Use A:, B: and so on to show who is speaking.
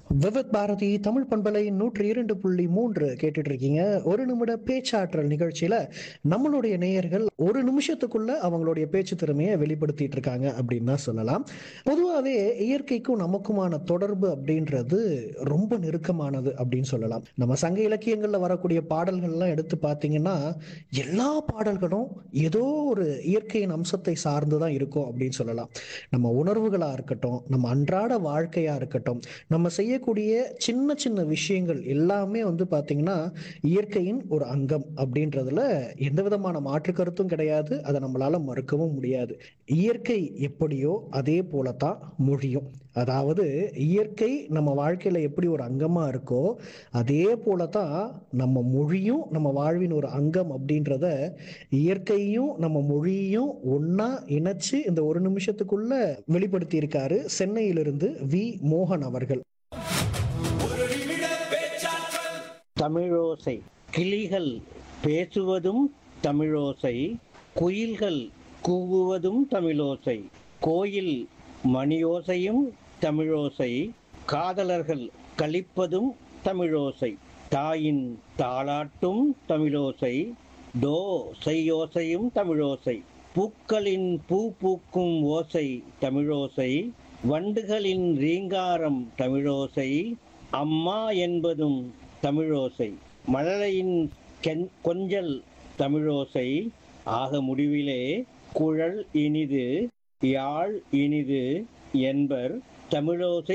A: விவித் பாரதி தமிழ் பண்பலை நூற்றி இரண்டு புள்ளி மூன்று கேட்டுட்டு இருக்கீங்க ஒரு நிமிட பேச்சாற்றல் நிகழ்ச்சியில நம்மளுடைய நேயர்கள் ஒரு நிமிஷத்துக்குள்ள அவங்களுடைய பேச்சு திறமையை வெளிப்படுத்திட்டு இருக்காங்க அப்படின்னு தான் சொல்லலாம் பொதுவாகவே இயற்கைக்கும் நமக்குமான தொடர்பு அப்படின்றது ரொம்ப நெருக்கமானது அப்படின்னு சொல்லலாம் நம்ம சங்க இலக்கியங்கள்ல வரக்கூடிய பாடல்கள்லாம் எடுத்து பார்த்தீங்கன்னா எல்லா பாடல்களும் ஏதோ ஒரு இயற்கையின் அம்சத்தை சார்ந்து தான் இருக்கும் அப்படின்னு சொல்லலாம் நம்ம உணர்வுகளா இருக்கட்டும் நம்ம அன்றாட வாழ்க்கையா இருக்கட்டும் நம்ம செய்யக்கூடிய சின்ன சின்ன விஷயங்கள் எல்லாமே வந்து பாத்தீங்கன்னா இயற்கையின் ஒரு அங்கம் அப்படின்றதுல எந்த விதமான மாற்று கருத்தும் கிடையாது அதை நம்மளால மறுக்கவும் முடியாது இயற்கை எப்படியோ அதே போலத்தான் மொழியும் அதாவது இயற்கை நம்ம வாழ்க்கையில எப்படி ஒரு அங்கமா இருக்கோ அதே போலதான் நம்ம மொழியும் நம்ம வாழ்வின் ஒரு அங்கம் அப்படின்றத இயற்கையும் நம்ம மொழியையும் ஒன்னா இணைச்சு இந்த ஒரு நிமிஷத்துக்குள்ள வெளிப்படுத்தி இருக்காரு சென்னையிலிருந்து வி மோகன் அவர்கள்
B: தமிழோசை கிளிகள் பேசுவதும் தமிழோசை குயில்கள் கூவுவதும் தமிழோசை கோயில் மணியோசையும் தமிழோசை காதலர்கள் கழிப்பதும் தமிழோசை தாயின் தாளாட்டும் தமிழோசை தோ செய்யோசையும் தமிழோசை பூக்களின் பூ பூக்கும் ஓசை தமிழோசை வண்டுகளின் ரீங்காரம் தமிழோசை அம்மா என்பதும் தமிழோசை மழலையின் கென் கொஞ்சல் தமிழோசை ஆக முடிவிலே குழல் இனிது யாழ் இனிது என்பர் தமிழோசை